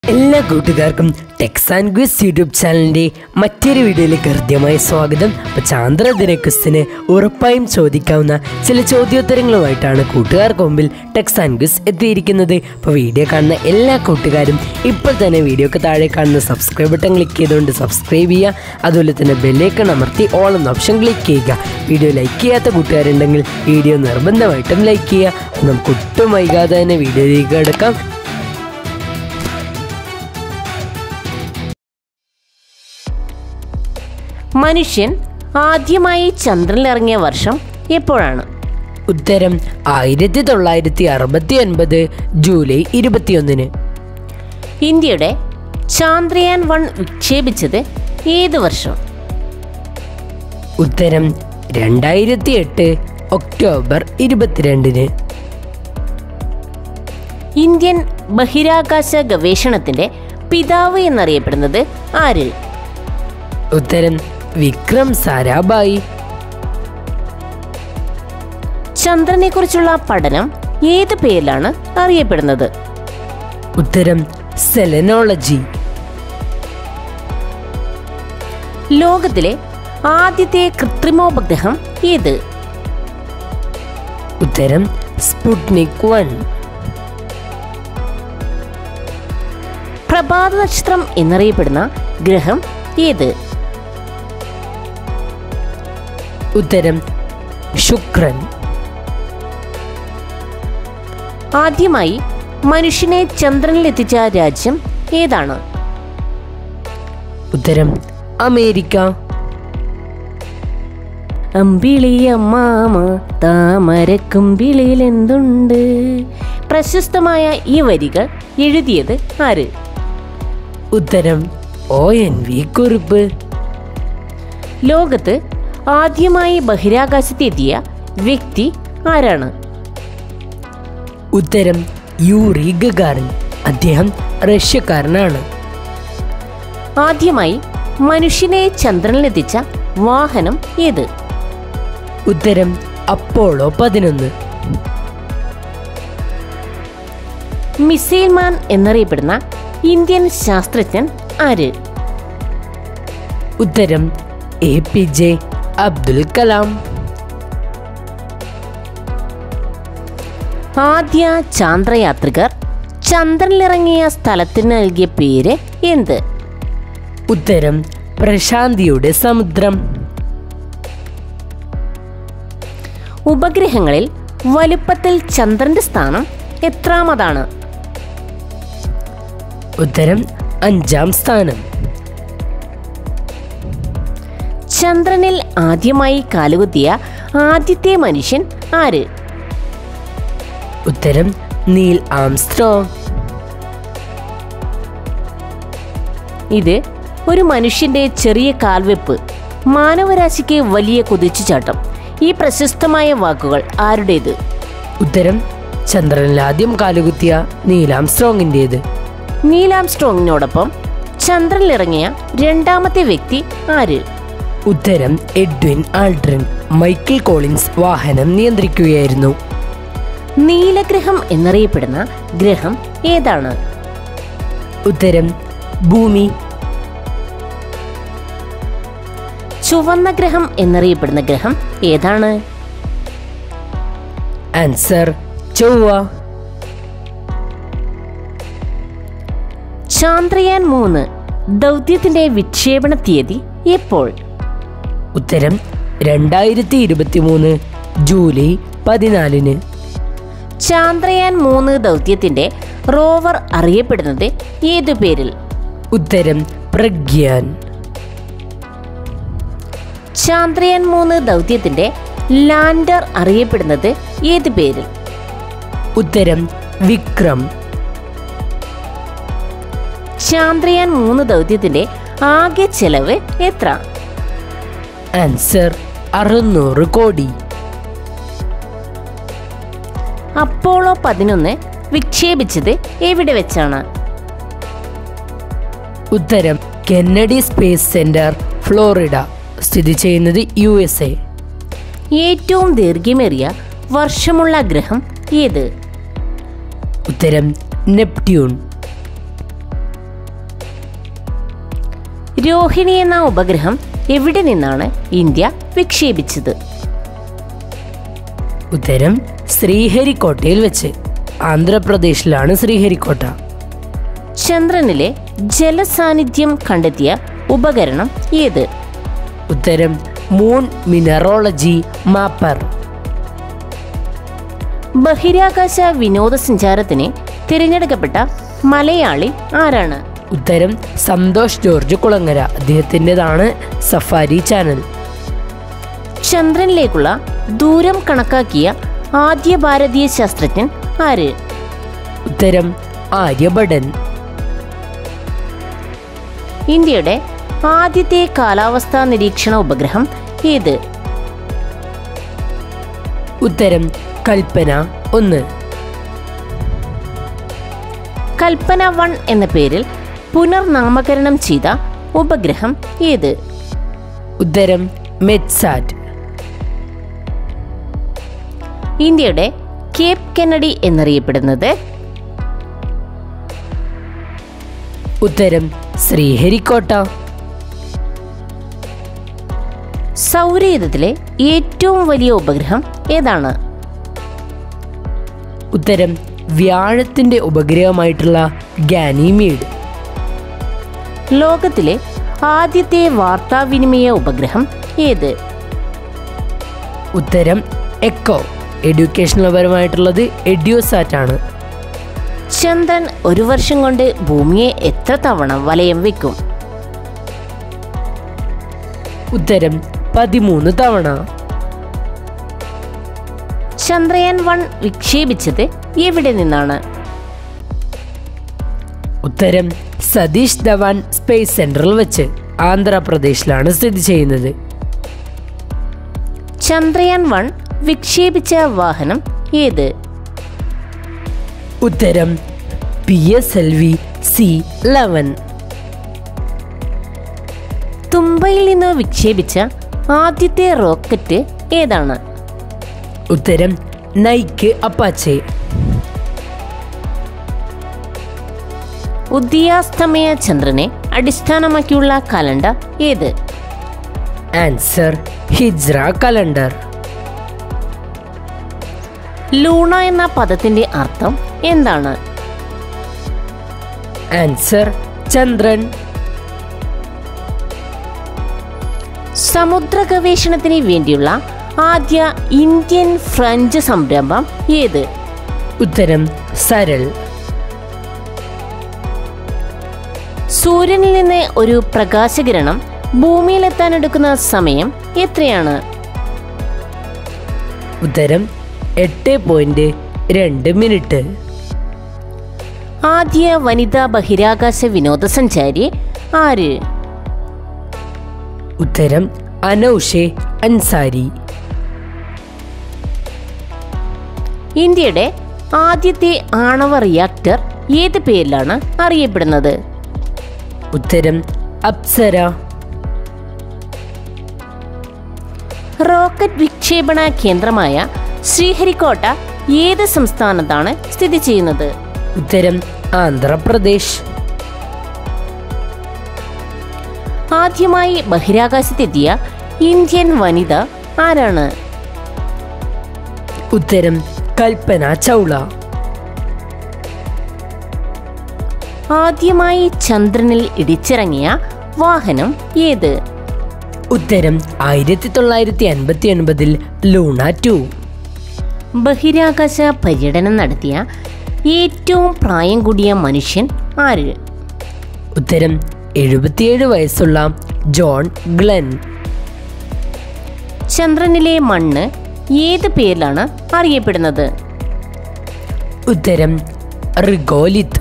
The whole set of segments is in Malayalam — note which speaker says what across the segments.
Speaker 1: എല്ലാ കൂട്ടുകാർക്കും ടെക്സ് ആൻഡ് ക്വിസ് യൂട്യൂബ് ചാനലിൻ്റെ മറ്റൊരു വീഡിയോയിലേക്ക് ഹൃദ്യമായ സ്വാഗതം അപ്പോൾ ചാന്ദ്രദിന ക്വിസിന് ഉറപ്പായും ചോദിക്കാവുന്ന ചില ചോദ്യോത്തരങ്ങളുമായിട്ടാണ് കൂട്ടുകാർക്ക് മുമ്പിൽ ടെക്സ് ആൻഡ് ക്വിസ് എത്തിയിരിക്കുന്നത് അപ്പോൾ വീഡിയോ കാണുന്ന എല്ലാ കൂട്ടുകാരും ഇപ്പോൾ തന്നെ വീഡിയോക്ക് താഴെ കാണുന്ന സബ്സ്ക്രൈബ് ബട്ടൺ ക്ലിക്ക് ചെയ്തുകൊണ്ട് സബ്സ്ക്രൈബ് ചെയ്യുക അതുപോലെ തന്നെ ബെല്ലേക്കൺ അമർത്തി ഓൾ എന്ന ഓപ്ഷൻ ക്ലിക്ക് ചെയ്യുക വീഡിയോ ലൈക്ക് ചെയ്യാത്ത കൂട്ടുകാരുണ്ടെങ്കിൽ വീഡിയോ നിർബന്ധമായിട്ടും ലൈക്ക് ചെയ്യുക നമുക്ക് ഒട്ടും വൈകാതെ തന്നെ വീഡിയോയിലേക്ക് കിടക്കാം
Speaker 2: മനുഷ്യൻ ആദ്യമായി ചന്ദ്രനിലിറങ്ങിയ വർഷം എപ്പോഴാണ്
Speaker 1: ഉത്തരം ആയിരത്തി തൊള്ളായിരത്തി അറുപത്തി ഒൻപത് ജൂലൈ ഇരുപത്തിയൊന്നിന്
Speaker 2: ഇന്ത്യയുടെ ചാന്ദ്രയാൻ വൺ വിക്ഷേപിച്ചത് ഏത് വർഷം
Speaker 1: ഉത്തരം രണ്ടായിരത്തി എട്ട് ഒക്ടോബർ ഇരുപത്തിരണ്ടിന്
Speaker 2: ഇന്ത്യൻ ബഹിരാകാശ ഗവേഷണത്തിന്റെ പിതാവ് എന്നറിയപ്പെടുന്നത് ആര്
Speaker 1: ഉത്തരം വിക്രം സാരാഭായി
Speaker 2: ചന്ദ്രനെക്കുറിച്ചുള്ള പഠനം ഏത് പേരിലാണ് അറിയപ്പെടുന്നത്
Speaker 1: ഉത്തരം സെലനോളജി
Speaker 2: ലോകത്തിലെ ആദ്യത്തെ കൃത്രിമോപഗ്രഹം ഏത്
Speaker 1: ഉത്തരം സ്പുട്നിക് വൺ
Speaker 2: പ്രഭാത നക്ഷത്രം എന്നറിയപ്പെടുന്ന ഗ്രഹം ഏത്
Speaker 1: ഉത്തരം ശുക്രൻ
Speaker 2: ആദ്യമായി മനുഷ്യനെ ചന്ദ്രനിൽ എത്തിച്ച രാജ്യം ഏതാണ്
Speaker 1: ഉത്തരം അമേരിക്ക
Speaker 2: അമ്പിളിയമ്മാമ താമരക്കുമ്പിളിയിൽ എന്തുണ്ട് പ്രശസ്തമായ ഈ വരികൾ എഴുതിയത് ആര്
Speaker 1: ഉത്തരം ഒ എൻ വി കുറിപ്പ്
Speaker 2: ലോകത്ത് ആദ്യമായി ബഹിരാകാശത്തെത്തിയ വ്യക്തി ആരാണ്
Speaker 1: ഉത്തരം യൂറി ഗഗാറിൻ അദ്ദേഹം റഷ്യക്കാരനാണ്
Speaker 2: ആദ്യമായി മനുഷ്യനെ ചന്ദ്രനിലെത്തിച്ച വാഹനം ഏത്
Speaker 1: ഉത്തരം അപ്പോളോ പതിനൊന്ന്
Speaker 2: മിസൈൽ മാൻ എന്നറിയപ്പെടുന്ന ഇന്ത്യൻ ശാസ്ത്രജ്ഞൻ ആര്
Speaker 1: ഉത്തരം A P J Abdul Kalam
Speaker 2: ആദ്യ ചാന്ദ്രയാത്രികർ ചന്ദ്രനിലിറങ്ങിയ സ്ഥലത്തിന് നൽകിയ പേര് എന്ത്
Speaker 1: ഉത്തരം പ്രശാന്തിയുടെ സമുദ്രം
Speaker 2: ഉപഗ്രഹങ്ങളിൽ വലുപ്പത്തിൽ ചന്ദ്രന്റെ സ്ഥാനം എത്രാമതാണ്
Speaker 1: ഉത്തരം അഞ്ചാം സ്ഥാനം
Speaker 2: ചന്ദ്രനിൽ ആദ്യമായി കാലുകുത്തിയ ആദ്യത്തെ മനുഷ്യൻ ആര്
Speaker 1: ഉത്തരം നീൽ ആംസ്ട്രോങ്
Speaker 2: ഇത് ഒരു മനുഷ്യന്റെ ചെറിയ കാൽവെപ്പ് മാനവരാശിക്ക് വലിയ കുതിച്ചുചാട്ടം ഈ പ്രശസ്തമായ വാക്കുകൾ ആരുടേത്
Speaker 1: ഉത്തരം ചന്ദ്രനിൽ ആദ്യം കാലുകുത്തിയ നീൽ ആംസ്ട്രോങ്ങിൻ്റേത്
Speaker 2: നീലാം സ്ട്രോങ്ങിനോടൊപ്പം ചന്ദ്രനിലിറങ്ങിയ രണ്ടാമത്തെ വ്യക്തി ആര്
Speaker 1: ഉത്തരം എഡ്വിൻ ആൾഡ്രിൻ മൈക്കിൾ കോളിൻസ് വാഹനം നിയന്ത്രിക്കുകയായിരുന്നു
Speaker 2: നീലഗ്രഹം എന്നറിയപ്പെടുന്ന ഗ്രഹം ഏതാണ്
Speaker 1: ഉത്തരം ഭൂമി
Speaker 2: ചുവന്ന ഗ്രഹം എന്നറിയപ്പെടുന്ന ഗ്രഹം ഏതാണ്
Speaker 1: ആൻസർ ചൊവ്വ
Speaker 2: ചാന്ദ്രയാൻ മൂന്ന് ദൗത്യത്തിന്റെ വിക്ഷേപണ തീയതി എപ്പോൾ
Speaker 1: ഉത്തരം രണ്ടായിരത്തി ഇരുപത്തി മൂന്ന് ജൂലൈ പതിനാലിന്
Speaker 2: ചാന്ദ്രയാൻ മൂന്ന് ദൗത്യത്തിന്റെ റോവർ അറിയപ്പെടുന്നത് ഏതു പേരിൽ
Speaker 1: ഉത്തരം പ്രഗ്യാൻ
Speaker 2: ചാന്ദ്രയാൻ മൂന്ന് ദൗത്യത്തിന്റെ ലാൻഡർ അറിയപ്പെടുന്നത് ഏത് പേരിൽ
Speaker 1: ഉത്തരം വിക്രം
Speaker 2: ചാന്ദ്രയാൻ മൂന്ന് ദൗത്യത്തിന്റെ ആകെ ചെലവ് എത്ര
Speaker 1: ആൻസർ അറുന്നൂറ് കോടി
Speaker 2: അപ്പോളോ പതിനൊന്ന് വിക്ഷേപിച്ചത് എവിടെ വെച്ചാണ്
Speaker 1: ഉത്തരം കെന്നഡി സ്പേസ് സെന്റർ ഫ്ലോറിഡ സ്ഥിതി ചെയ്യുന്നത് യു എസ് എ
Speaker 2: ഏറ്റവും ദൈർഘ്യമേറിയ വർഷമുള്ള ഗ്രഹം ഏത്
Speaker 1: ഉത്തരം നെപ്റ്റ്യൂൺ
Speaker 2: രോഹിണി എന്ന ഉപഗ്രഹം എവിടെ നിന്നാണ് ഇന്ത്യ വിക്ഷേപിച്ചത്
Speaker 1: ഉത്തരം ശ്രീഹരിക്കോട്ടയിൽ വെച്ച് ആന്ധ്രാപ്രദേശിലാണ് ശ്രീഹരിക്കോട്ട
Speaker 2: ചന്ദ്രനിലെ ജലസാന്നിധ്യം കണ്ടെത്തിയ ഉപകരണം ഏത്
Speaker 1: ഉത്തരം മൂൺ മിനറോളജി മാപ്പർ
Speaker 2: ബഹിരാകാശ വിനോദസഞ്ചാരത്തിന് തിരഞ്ഞെടുക്കപ്പെട്ട മലയാളി ആരാണ്
Speaker 1: ഉത്തരം സന്തോഷ് ജോർജ് കുളങ്ങര അദ്ദേഹത്തിൻ്റെതാണ് സഫാരി ചാനൽ
Speaker 2: ചന്ദ്രനിലേക്കുള്ള ദൂരം കണക്കാക്കിയ ആദ്യ ഭാരതീയ ശാസ്ത്രജ്ഞൻ ആര്
Speaker 1: ഉത്തരം ആര്യഭടൻ
Speaker 2: ഇന്ത്യയുടെ ആദ്യത്തെ കാലാവസ്ഥാ നിരീക്ഷണ ഉപഗ്രഹം ഏത്
Speaker 1: ഉത്തരം കൽപ്പന ഒന്ന്
Speaker 2: കൽപ്പന വൺ എന്ന പേരിൽ പുനർനാമകരണം ചെയ്ത ഉപഗ്രഹം ഏത്
Speaker 1: ഉത്തരം മെറ്റ്സാറ്റ്
Speaker 2: ഇന്ത്യയുടെ കേപ്പ് കെന്നഡി എന്നറിയപ്പെടുന്നത്
Speaker 1: ഉത്തരം ശ്രീഹരിക്കോട്ട
Speaker 2: സൗരയൂഥത്തിലെ ഏറ്റവും വലിയ ഉപഗ്രഹം ഏതാണ്
Speaker 1: ഉത്തരം വ്യാഴത്തിന്റെ ഉപഗ്രഹമായിട്ടുള്ള ഗാനിമീഡ്
Speaker 2: ലോകത്തിലെ ആദ്യത്തെ വാർത്താവിനിമയ ഉപഗ്രഹം ഏത്
Speaker 1: ഉത്തരം എക്കോ എഡ്യൂക്കേഷണൽ പരമായിട്ടുള്ളത് എഡ്യൂസാറ്റ് ആണ്
Speaker 2: ചന്ദ്രൻ ഒരു വർഷം കൊണ്ട് ഭൂമിയെ എത്ര തവണ വലയം വെക്കും
Speaker 1: ഉത്തരം പതിമൂന്ന് തവണ
Speaker 2: ചന്ദ്രയാൻ വൺ വിക്ഷേപിച്ചത് എവിടെ നിന്നാണ്
Speaker 1: ഉത്തരം സതീഷ് ധവാൻ സ്പേസ് സെന്ററിൽ വെച്ച് ആന്ധ്രാപ്രദേശിലാണ് സ്ഥിതി ചെയ്യുന്നത്
Speaker 2: ചന്ദ്രയാൻ വൺ വിക്ഷേപിച്ച വാഹനം ഏത്
Speaker 1: ഉത്തരം P S L V C eleven
Speaker 2: തുമ്പയിൽ നിന്ന് വിക്ഷേപിച്ച ആദ്യത്തെ റോക്കറ്റ് ഏതാണ്
Speaker 1: ഉത്തരം നൈക്ക് അപ്പാച്ചെ
Speaker 2: ഉദയാസ്തമയ ചന്ദ്രനെ അടിസ്ഥാനമാക്കിയുള്ള കലണ്ടർ ഏത്
Speaker 1: ആൻസർ ഹിജ്ര കലണ്ടർ
Speaker 2: ലൂണ എന്ന പദത്തിന്റെ അർത്ഥം എന്താണ്
Speaker 1: ആൻസർ ചന്ദ്രൻ
Speaker 2: സമുദ്ര ഗവേഷണത്തിന് വേണ്ടിയുള്ള ആദ്യ ഇന്ത്യൻ ഫ്രഞ്ച് സംരംഭം ഏത്
Speaker 1: ഉത്തരം സരൾ
Speaker 2: സൂര്യനിൽ നിന്ന് ഒരു പ്രകാശകിരണം ഭൂമിയിലെത്താൻ എടുക്കുന്ന സമയം എത്രയാണ്
Speaker 1: ഉത്തരം എട്ട് പോയിന്റ് രണ്ട് മിനിറ്റ്
Speaker 2: ആദ്യ വനിതാ ബഹിരാകാശ വിനോദസഞ്ചാരി ആര്
Speaker 1: ഉത്തരം അനൌഷെ അൻസാരി
Speaker 2: ഇന്ത്യയുടെ ആദ്യത്തെ ആണവ റിയാക്ടർ ഏത് പേരിലാണ് അറിയപ്പെടുന്നത്
Speaker 1: ഉത്തരം അപ്സര
Speaker 2: റോക്കറ്റ് വിക്ഷേപണ കേന്ദ്രമായ ശ്രീഹരിക്കോട്ട ഏത് സംസ്ഥാനത്താണ് സ്ഥിതി ചെയ്യുന്നത്
Speaker 1: ഉത്തരം ആന്ധ്രാപ്രദേശ്
Speaker 2: ആദ്യമായി ബഹിരാകാശത്തെത്തിയ ഇന്ത്യൻ വനിത ആരാണ്
Speaker 1: ഉത്തരം കൽപ്പന ചൗള
Speaker 2: ആദ്യമായി ചന്ദ്രനിൽ ഇടിച്ചിറങ്ങിയ വാഹനം ഏത്
Speaker 1: ഉത്തരം ആയിരത്തി തൊള്ളായിരത്തി അൻപത്തി ഒൻപതിൽ ലൂണ ടു
Speaker 2: ബഹിരാകാശ പര്യടനം നടത്തിയ ഏറ്റവും പ്രായം കൂടിയ മനുഷ്യൻ ആര്
Speaker 1: ഉത്തരം എഴുപത്തിയേഴ് വയസ്സുള്ള ജോൺ ഗ്ലെൻ
Speaker 2: ചന്ദ്രനിലെ മണ്ണ് ഏത് പേരിലാണ് അറിയപ്പെടുന്നത്
Speaker 1: ഉത്തരം റിഗോലിത്ത്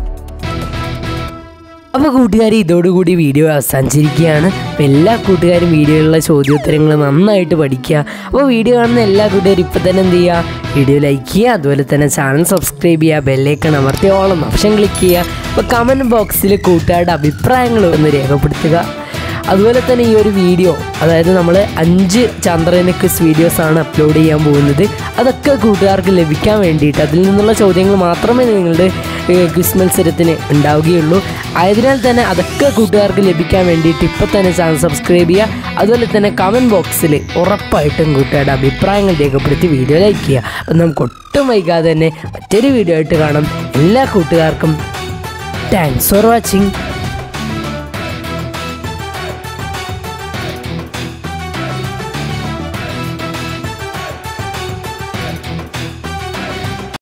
Speaker 1: അപ്പോൾ കൂട്ടുകാർ ഇതോടുകൂടി വീഡിയോ അവസാനിച്ചിരിക്കുകയാണ് അപ്പോൾ എല്ലാ കൂട്ടുകാരും വീഡിയോയിലുള്ള ചോദ്യോത്തരങ്ങൾ നന്നായിട്ട് പഠിക്കുക അപ്പോൾ വീഡിയോ കാണുന്ന എല്ലാ കൂട്ടുകാരും ഇപ്പം തന്നെ എന്ത് ചെയ്യുക വീഡിയോ ലൈക്ക് ചെയ്യുക അതുപോലെ തന്നെ ചാനൽ സബ്സ്ക്രൈബ് ചെയ്യുക ബെല്ലേക്കൺ അമർത്തി ഓളം ഓപ്ഷൻ ക്ലിക്ക് ചെയ്യുക അപ്പോൾ കമൻറ്റ് ബോക്സിൽ കൂട്ടുകാരുടെ അഭിപ്രായങ്ങൾ ഒന്ന് രേഖപ്പെടുത്തുക അതുപോലെ തന്നെ ഈ ഒരു വീഡിയോ അതായത് നമ്മൾ അഞ്ച് ചന്ദ്രന് ക്വിസ് വീഡിയോസാണ് അപ്ലോഡ് ചെയ്യാൻ പോകുന്നത് അതൊക്കെ കൂട്ടുകാർക്ക് ലഭിക്കാൻ വേണ്ടിയിട്ട് അതിൽ നിന്നുള്ള ചോദ്യങ്ങൾ മാത്രമേ നിങ്ങളുടെ ക്വിസ് മത്സരത്തിന് ഉണ്ടാവുകയുള്ളൂ ആയതിനാൽ തന്നെ അതൊക്കെ കൂട്ടുകാർക്ക് ലഭിക്കാൻ വേണ്ടിയിട്ട് ഇപ്പോൾ തന്നെ ചാനൽ സബ്സ്ക്രൈബ് ചെയ്യുക അതുപോലെ തന്നെ കമൻറ്റ് ബോക്സിൽ ഉറപ്പായിട്ടും കൂട്ടുകാരുടെ അഭിപ്രായങ്ങൾ രേഖപ്പെടുത്തി വീഡിയോ ലൈക്ക് ചെയ്യുക അപ്പം നമുക്ക് ഒട്ടും വൈകാതെ തന്നെ മറ്റൊരു വീഡിയോ ആയിട്ട് കാണാം എല്ലാ കൂട്ടുകാർക്കും താങ്ക്സ് ഫോർ വാച്ചിങ്